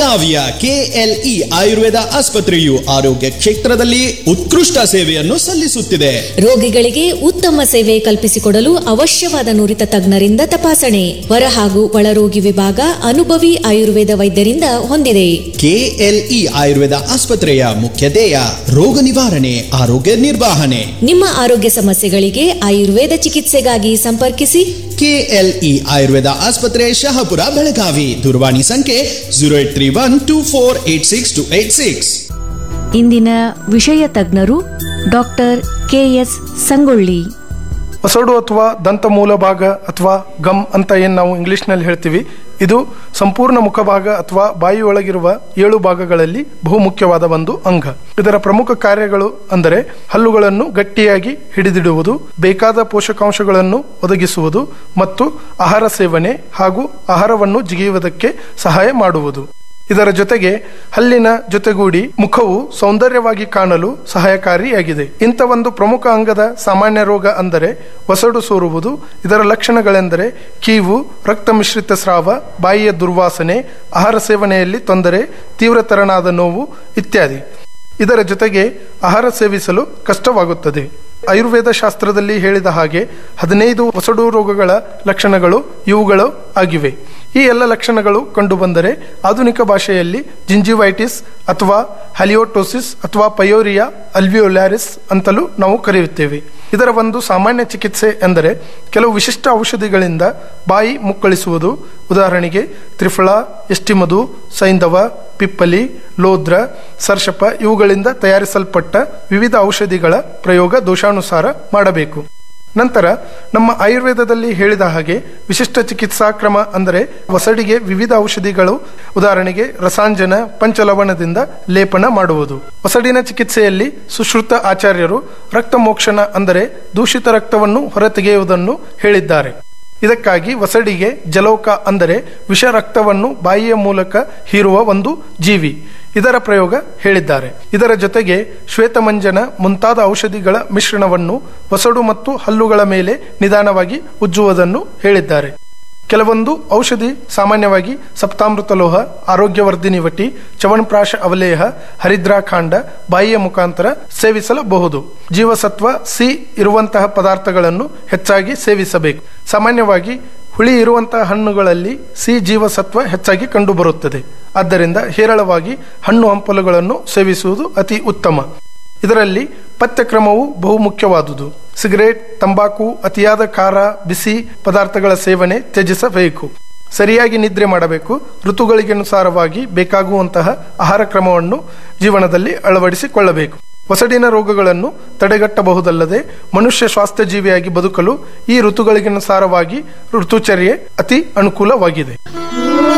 ಬೆಳಗಾವಿಯ ಕೆಎಲ್ಇ ಆಯುರ್ವೇದ ಆಸ್ಪತ್ರೆಯು ಆರೋಗ್ಯ ಕ್ಷೇತ್ರದಲ್ಲಿ ಉತ್ಕೃಷ್ಟ ಸೇವೆಯನ್ನು ಸಲ್ಲಿಸುತ್ತಿದೆ ರೋಗಿಗಳಿಗೆ ಉತ್ತಮ ಸೇವೆ ಕಲ್ಪಿಸಿಕೊಡಲು ಅವಶ್ಯವಾದ ನುರಿತ ತಜ್ಞರಿಂದ ತಪಾಸಣೆ ಹೊರ ಹಾಗೂ ಒಳರೋಗಿ ವಿಭಾಗ ಅನುಭವಿ ಆಯುರ್ವೇದ ವೈದ್ಯರಿಂದ ಹೊಂದಿದೆ ಕೆಎಲ್ಇ ಆಯುರ್ವೇದ ಆಸ್ಪತ್ರೆಯ ಮುಖ್ಯ ಧ್ಯೇಯ ರೋಗ ನಿವಾರಣೆ ಆರೋಗ್ಯ ನಿರ್ವಹಣೆ ನಿಮ್ಮ ಆರೋಗ್ಯ ಸಮಸ್ಯೆಗಳಿಗೆ ಆಯುರ್ವೇದ ಚಿಕಿತ್ಸೆಗಾಗಿ ಸಂಪರ್ಕಿಸಿ ಕೆಎಲ್ಇ ಆಯುರ್ವೇದ ಆಸ್ಪತ್ರೆ ಶಹಾಪುರ ಬೆಳಗಾವಿ ದೂರವಾಣಿ ಸಂಖ್ಯೆ zero eight three one two four eight six two eight six ಇಂದಿನ ವಿಷಯ ತಜ್ಞರು ಡಾಕ್ಟರ್ ಕೆಎಸ್ ಸಂಗೊಳ್ಳಿ ಹೊಸಡು ಅಥವಾ ದಂತ ಮೂಲ ಭಾಗ ಅಥವಾ ಗಮ್ ಅಂತ ಏನು ನಾವು ಇಂಗ್ಲಿಷ್ನಲ್ಲಿ ಹೇಳ್ತೀವಿ ಇದು ಸಂಪೂರ್ಣ ಮುಖಭಾಗ ಅಥವಾ ಬಾಯಿ ಒಳಗಿರುವ ಏಳು ಭಾಗಗಳಲ್ಲಿ ಬಹುಮುಖ್ಯವಾದ ಒಂದು ಅಂಗ ಇದರ ಪ್ರಮುಖ ಕಾರ್ಯಗಳು ಅಂದರೆ ಹಲ್ಲುಗಳನ್ನು ಗಟ್ಟಿಯಾಗಿ ಹಿಡಿದಿಡುವುದು ಬೇಕಾದ ಪೋಷಕಾಂಶಗಳನ್ನು ಒದಗಿಸುವುದು ಮತ್ತು ಆಹಾರ ಸೇವನೆ ಹಾಗೂ ಆಹಾರವನ್ನು ಜಿಗಿಯುವುದಕ್ಕೆ ಸಹಾಯ ಮಾಡುವುದು ಇದರ ಜೊತೆಗೆ ಹಲ್ಲಿನ ಜೊತೆಗೂಡಿ ಮುಖವು ಸೌಂದರ್ಯವಾಗಿ ಕಾಣಲು ಸಹಾಯಕಾರಿಯಾಗಿದೆ ಇಂಥ ಒಂದು ಪ್ರಮುಖ ಅಂಗದ ಸಾಮಾನ್ಯ ರೋಗ ಅಂದರೆ ಒಸಡು ಸೋರುವುದು ಇದರ ಲಕ್ಷಣಗಳೆಂದರೆ ಕೀವು ರಕ್ತ ಮಿಶ್ರಿತ ಸ್ರಾವ ಬಾಯಿಯ ದುರ್ವಾಸನೆ ಆಹಾರ ಸೇವನೆಯಲ್ಲಿ ತೊಂದರೆ ತೀವ್ರತರನಾದ ನೋವು ಇತ್ಯಾದಿ ಇದರ ಜೊತೆಗೆ ಆಹಾರ ಸೇವಿಸಲು ಕಷ್ಟವಾಗುತ್ತದೆ ಆಯುರ್ವೇದ ಶಾಸ್ತ್ರದಲ್ಲಿ ಹೇಳಿದ ಹಾಗೆ ಹದಿನೈದು ಒಸಡು ರೋಗಗಳ ಲಕ್ಷಣಗಳು ಇವುಗಳು ಆಗಿವೆ ಈ ಎಲ್ಲ ಲಕ್ಷಣಗಳು ಕಂಡುಬಂದರೆ ಆಧುನಿಕ ಭಾಷೆಯಲ್ಲಿ ಜಿಂಜಿವೈಟಿಸ್ ಅಥವಾ ಹಲಿಯೋಟೋಸಿಸ್ ಅಥವಾ ಪಯೋರಿಯಾ ಅಲ್ವಿಯೋಲ್ಯಾರಿಸ್ ಅಂತಲೂ ನಾವು ಕರೆಯುತ್ತೇವೆ ಇದರ ಒಂದು ಸಾಮಾನ್ಯ ಚಿಕಿತ್ಸೆ ಎಂದರೆ ಕೆಲವು ವಿಶಿಷ್ಟ ಔಷಧಿಗಳಿಂದ ಬಾಯಿ ಮುಕ್ಕಳಿಸುವುದು ಉದಾಹರಣೆಗೆ ತ್ರಿಫಳ ಎಸ್ಟಿಮದು ಸೈಂಧವ ಪಿಪ್ಪಲಿ ಲೋದ್ರ ಸರ್ಷಪ ಇವುಗಳಿಂದ ತಯಾರಿಸಲ್ಪಟ್ಟ ವಿವಿಧ ಔಷಧಿಗಳ ಪ್ರಯೋಗ ದೋಷಾನುಸಾರ ಮಾಡಬೇಕು ನಂತರ ನಮ್ಮ ಆಯುರ್ವೇದದಲ್ಲಿ ಹೇಳಿದ ಹಾಗೆ ವಿಶಿಷ್ಟ ಚಿಕಿತ್ಸಾ ಕ್ರಮ ಅಂದರೆ ಒಸಡಿಗೆ ವಿವಿಧ ಔಷಧಿಗಳು ಉದಾಹರಣೆಗೆ ರಸಾಂಜನ ಪಂಚಲವಣದಿಂದ ಲೇಪನ ಮಾಡುವುದು ಒಸಡಿನ ಚಿಕಿತ್ಸೆಯಲ್ಲಿ ಸುಶ್ರುತ ಆಚಾರ್ಯರು ರಕ್ತಮೋಕ್ಷಣ ಅಂದರೆ ದೂಷಿತ ರಕ್ತವನ್ನು ಹೊರತೆಗೆಯುವುದನ್ನು ಹೇಳಿದ್ದಾರೆ ಇದಕ್ಕಾಗಿ ಒಸಡಿಗೆ ಜಲೋಕ ಅಂದರೆ ವಿಷ ರಕ್ತವನ್ನು ಬಾಯಿಯ ಮೂಲಕ ಹೀರುವ ಒಂದು ಜೀವಿ ಇದರ ಪ್ರಯೋಗ ಹೇಳಿದ್ದಾರೆ ಇದರ ಜೊತೆಗೆ ಶ್ವೇತಮಂಜನ ಮುಂತಾದ ಔಷಧಿಗಳ ಮಿಶ್ರಣವನ್ನು ಒಸಡು ಮತ್ತು ಹಲ್ಲುಗಳ ಮೇಲೆ ನಿಧಾನವಾಗಿ ಉಜ್ಜುವುದನ್ನು ಹೇಳಿದ್ದಾರೆ ಕೆಲವೊಂದು ಔಷಧಿ ಸಾಮಾನ್ಯವಾಗಿ ಸಪ್ತಾಮೃತ ಲೋಹ ಆರೋಗ್ಯವರ್ಧಿನಿ ವಟಿ ಚವನ್ಪ್ರಾಶ ಅವಲೇಹ ಹರಿದ್ರಾಖಾಂಡ ಬಾಯಿಯ ಮುಖಾಂತರ ಸೇವಿಸಲಬಹುದು ಜೀವಸತ್ವ ಸಿ ಇರುವಂತಹ ಪದಾರ್ಥಗಳನ್ನು ಹೆಚ್ಚಾಗಿ ಸೇವಿಸಬೇಕು ಸಾಮಾನ್ಯವಾಗಿ ಹುಳಿ ಇರುವಂತಹ ಹಣ್ಣುಗಳಲ್ಲಿ ಸಿ ಜೀವಸತ್ವ ಹೆಚ್ಚಾಗಿ ಕಂಡುಬರುತ್ತದೆ ಆದ್ದರಿಂದ ಹೇರಳವಾಗಿ ಹಣ್ಣು ಹಂಪಲುಗಳನ್ನು ಸೇವಿಸುವುದು ಅತಿ ಉತ್ತಮ ಇದರಲ್ಲಿ ಪಥ್ಯಕ್ರಮವು ಬಹುಮುಖ್ಯವಾದುದು ಸಿಗರೇಟ್ ತಂಬಾಕು ಅತಿಯಾದ ಖಾರ ಬಿಸಿ ಪದಾರ್ಥಗಳ ಸೇವನೆ ತ್ಯಜಿಸಬೇಕು ಸರಿಯಾಗಿ ನಿದ್ರೆ ಮಾಡಬೇಕು ಋತುಗಳಿಗನುಸಾರವಾಗಿ ಬೇಕಾಗುವಂತಹ ಆಹಾರ ಕ್ರಮವನ್ನು ಜೀವನದಲ್ಲಿ ಅಳವಡಿಸಿಕೊಳ್ಳಬೇಕು ಒಸಡಿನ ರೋಗಗಳನ್ನು ತಡೆಗಟ್ಟಬಹುದಲ್ಲದೆ ಮನುಷ್ಯ ಸ್ವಾಸ್ಥ್ಯ ಜೀವಿಯಾಗಿ ಬದುಕಲು ಈ ಋತುಗಳಿಗನುಸಾರವಾಗಿ ಋತುಚರ್ಯೆ ಅತಿ ಅನುಕೂಲವಾಗಿದೆ